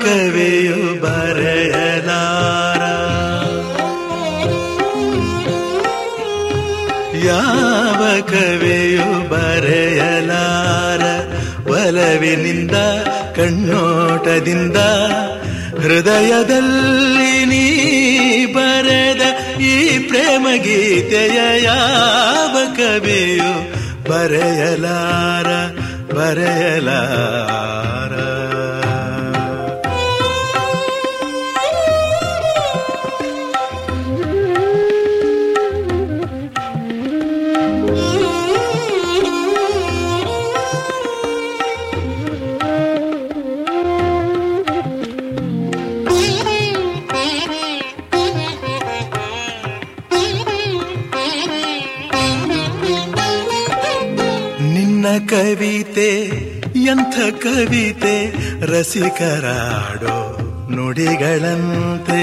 ಕವಿಯು ಬರೆಯಲಾರ ಯಾವ ಕವಿಯು ಬರೆಯಲಾರ ಒಲವಿನಿಂದ ಕಣ್ಣೋಟದಿಂದ ಹೃದಯದಲ್ಲಿ ನೀ ಬರೆದ ಈ ಪ್ರೇಮ ಗೀತೆಯ ಯಾವ ಕವಿಯು ಬರೆಯಲಾರ ಬರೆಯಲಾರ ನಿನ್ನ ಕವಿತೆ ಎಂಥ ಕವಿತೆ ರಸಿಕರಾಡೋ ನುಡಿಗಳಂತೆ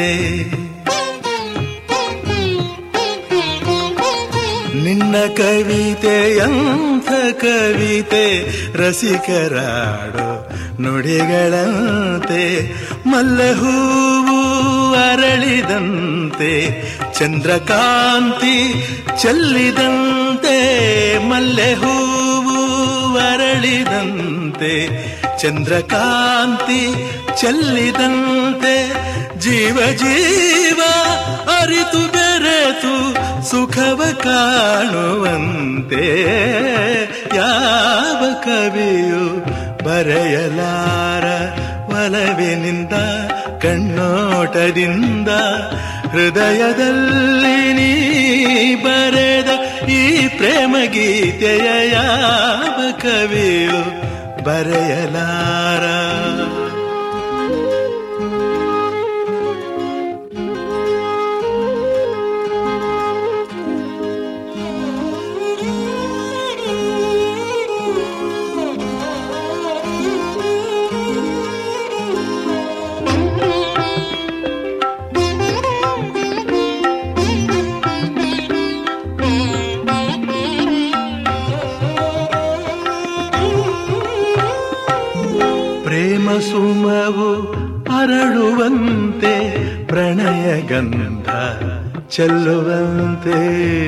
ನಿನ್ನ ಕವಿತೆ ಎಂಥ ಕವಿತೆ ರಸಿಕರಾಡೋ ನುಡಿಗಳಂತೆ ಮಲ್ಲೆ ಹೂವು ಅರಳಿದಂತೆ ಚಂದ್ರಕಾಂತಿ ಚೆಲ್ಲಿದಂತೆ ಮಲ್ಲೆ ಹೂವು ಅರಳಿದಂತೆ ಚಂದ್ರಕಾಂತಿ ಚೆಲ್ಲಿದಂತೆ ಜೀವ ಜೀವ ಅರಿತು ಬೆರೆತು ಸುಖವ ಕಾಣುವಂತೆ ಯಾವ ಕವಿಯು ಬರೆಯಲಾರ ಒಲವಿನಿಂದ ಕಣ್ಣೋಟದಿಂದ ಹೃದಯದಲ್ಲಿ ನೀ ಬರೆದ ಈ ಪ್ರೇಮ ಗೀತೆಯ ಯಾವ ಕವಿಯು ಬರೆಯಲಾರ ಪ್ರೇಮ ಸುಮವು ಅರಳುವಂತೆ ಪ್ರಣಯ ಗಂಧ ಚೆಲ್ಲುವಂತೆ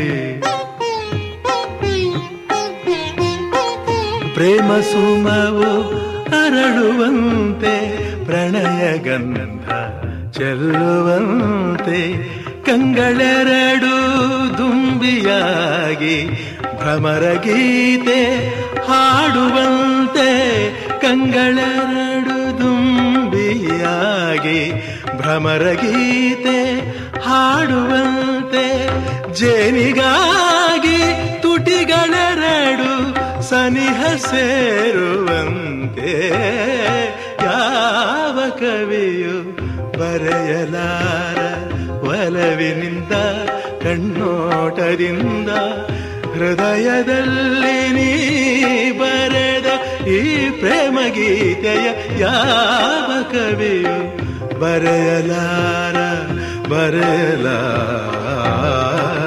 ಪ್ರೇಮ ಸುಮವು ಅರಳುವಂತೆ ಪ್ರಣಯ ಗಂಧ ಚೆಲ್ಲುವಂತೆ ಕಂಗಳೆರಡು ದುಂಬಿಯಾಗಿ ಭ್ರಮರ ಗೀತೆ ಹಾಡುವಂತೆ ಕಂಗಳೆರಡು ದುಂಬಿಯಾಗಿ ಭ್ರಮರ ಗೀತೆ ಹಾಡುವಂತೆ ಜೇನಿಗಾಗಿ ತುಟಿಗಳೆರಡು ಸನಿಹ ಸೇರುವಂತೆ ಯಾವ ಕವಿಯು ಬರೆಯಲಾರ ಒಲವಿನಿಂದ ಕಣ್ಣೋಟದಿಂದ ಹೃದಯದಲ್ಲಿ ನೀ ಬರೆದ ಈ ಪ್ರೇಮ ಗೀತೆಯ ಯಾವ ಕವಿಯು ಬರೆಯಲಾರ ಬರೆಯಲಾರ